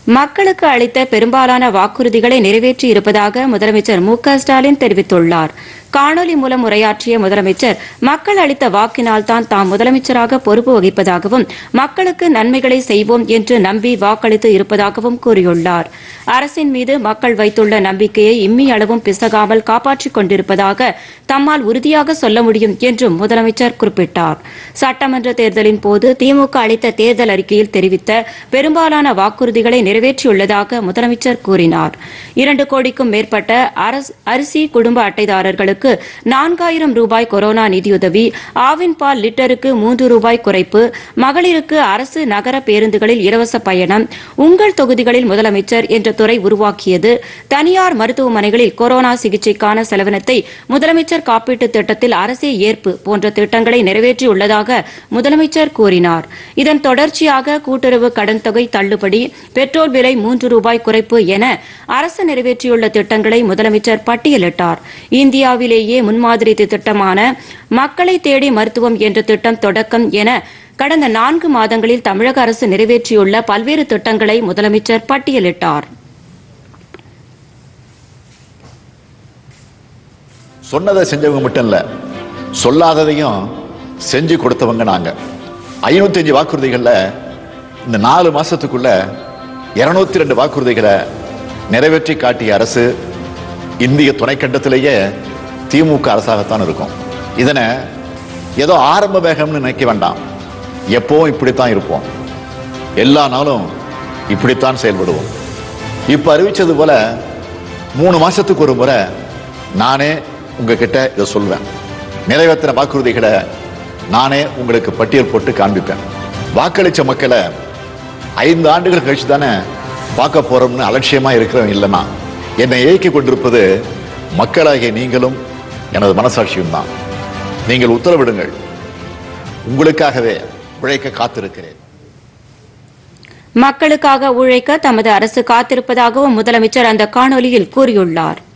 மக்களுக்கு அளித்த பெரும்பாலான வாக்குறுதிகளை நிறைவேற்றி இருப்பதாக முதலமைச்சர் மு க ஸ்டாலின் தெரிவித்துள்ளார் காணொலி மூலம் உரையாற்றிய முதலமைச்சர் மக்கள் அளித்த வாக்கினால் தான் தாம் முதலமைச்சராக பொறுப்பு வகிப்பதாகவும் மக்களுக்கு நன்மைகளை செய்வோம் என்று நம்பி வாக்களித்து இருப்பதாகவும் கூறியுள்ளார் அரசின் மீது மக்கள் வைத்துள்ள நம்பிக்கையை இம்மி அளவும் பிசகாமல் காப்பாற்றிக் கொண்டிருப்பதாக தம்மால் உறுதியாக சொல்ல முடியும் என்றும் முதலமைச்சர் குறிப்பிட்டார் சட்டமன்ற தேர்தலின் போது திமுக அளித்த தேர்தல் அறிக்கையில் தெரிவித்த பெரும்பாலான வாக்குறுதிகளை நிறைவேற்றியுள்ளதாக முதலமைச்சர் கூறினார் இரண்டு கோடிக்கும் மேற்பட்ட அரசு- அரிசி குடும்ப அட்டைதாரர்களுக்கு நான்காயிரம் ரூபாய் கொரோனா நிதியுதவி ஆவின் பால் லிட்டருக்கு மூன்று ரூபாய் குறைப்பு மகளிருக்கு அரசு நகர பேருந்துகளில் இலவச பயணம் உங்கள் தொகுதிகளில் முதலமைச்சர் என்ற துறை உருவாக்கியது தனியார் மருத்துவமனைகளில் கொரோனா சிகிச்சைக்கான செலவினத்தை முதலமைச்சர் காப்பீட்டுத் திட்டத்தில் அரசே ஏற்பு போன்ற திட்டங்களை நிறைவேற்றியுள்ளதாக முதலமைச்சர் கூறினார் இதன் தொடர்ச்சியாக கூட்டுறவு கடன் தொகை தள்ளுபடி பெட்ரோல் விலை மூன்று ரூபாய் குறைப்பு என அரசு நிறைவேற்றியுள்ள திட்டங்களை முதலமைச்சர் பட்டியலிட்டார் இந்தியாவிலேயே முன்மாதிரி திட்டமான மக்களை தேடி மருத்துவம் என்ற திட்டம் தொடக்கம் என கடந்த நான்கு மாதங்களில் தமிழக அரசு நிறைவேற்றியுள்ள பல்வேறு திட்டங்களை முதலமைச்சர் பட்டியலிட்டார் சொன்னதை செஞ்சவங்க மட்டும் இல்ல சொல்லாததையும் செஞ்சு கொடுத்தவங்க நாங்க ஐநூத்தி அஞ்சு வாக்குறுதிகள்ல இந்த நாலு மாசத்துக்குள்ள இருநூத்தி ரெண்டு வாக்குறுதிகளை நிறைவேற்றி காட்டிய அரசு இந்திய துணைக்கண்டத்திலேயே திமுக அரசாகத்தான் இருக்கும் இதனை ஏதோ ஆரம்ப வேகம்னு நினைக்க வேண்டாம் எப்பவும் இப்படித்தான் இருப்போம் எல்லா நாளும் இப்படித்தான் செயல்படுவோம் இப்ப அறிவிச்சது போல மூணு மாசத்துக்கு ஒரு முறை நானே உங்ககிட்ட இதை சொல்வேன் நிறைவேற்றின வாக்குறுதிகளை நானே உங்களுக்கு பட்டியல் போட்டு காண்பிப்பேன் வாக்களிச்ச மக்களை ஐந்து ஆண்டுகள் கழிச்சு தானே பார்க்க போறோம்னு அலட்சியமா இருக்கிறவன் இல்லைன்னா என்னை இயக்கி கொண்டிருப்பது மக்களாகிய நீங்களும் எனது மனசாட்சியும் தான் நீங்கள் உத்தரவிடுங்கள் உங்களுக்காகவே உழைக்க காத்திருக்கிறேன் மக்களுக்காக உழைக்க தமது அரசு காத்திருப்பதாகவும் முதலமைச்சர் அந்த காணொலியில் கூறியுள்ளார்